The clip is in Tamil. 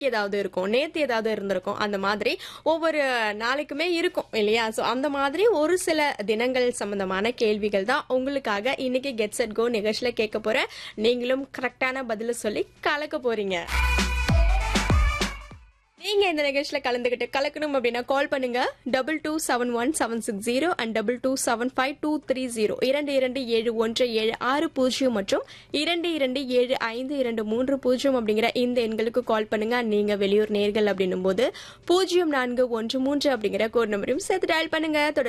ஏதாவது இருக்கும் நேத்து ஏதாவது இருந்திருக்கும் அந்த மாதிரி ஒவ்வொரு நாளைக்குமே இருக்கும் இல்லையா ஸோ அந்த மாதிரி ஒரு சில தினங்கள் சம்பந்தமான கேள்விகள் தான் உங்களுக்காக இன்னைக்கு கெட் செட் கோ நிகழ்ச்சியில கேட்க போறேன் நீங்களும் கரெக்டான பதில சொல்லி கலக்க போறீங்க நீங்க இந்த நிகழ்ச்சியில கலந்துகிட்டு கலக்கணும் அப்படின்னா கால் பண்ணுங்க double two seven one seven six zero and double two seven five two three zero இரண்டு இரண்டு ஏழு ஒன்று ஏழு ஆறு பூஜ்ஜியம் மற்றும் இரண்டு இரண்டு ஏழு ஐந்து இரண்டு மூன்று பூஜ்ஜியம் அப்படிங்கிற இந்த எண்களுக்கு கால் பண்ணுங்க நீங்க வெளியூர் நேர்கள் அப்படின்னும் போது பூஜ்ஜியம் நான்கு ஒன்று மூன்று அப்படிங்கிற கோட் நம்பரையும் சேர்த்து டயல் பண்ணுங்க தொடர்ந்து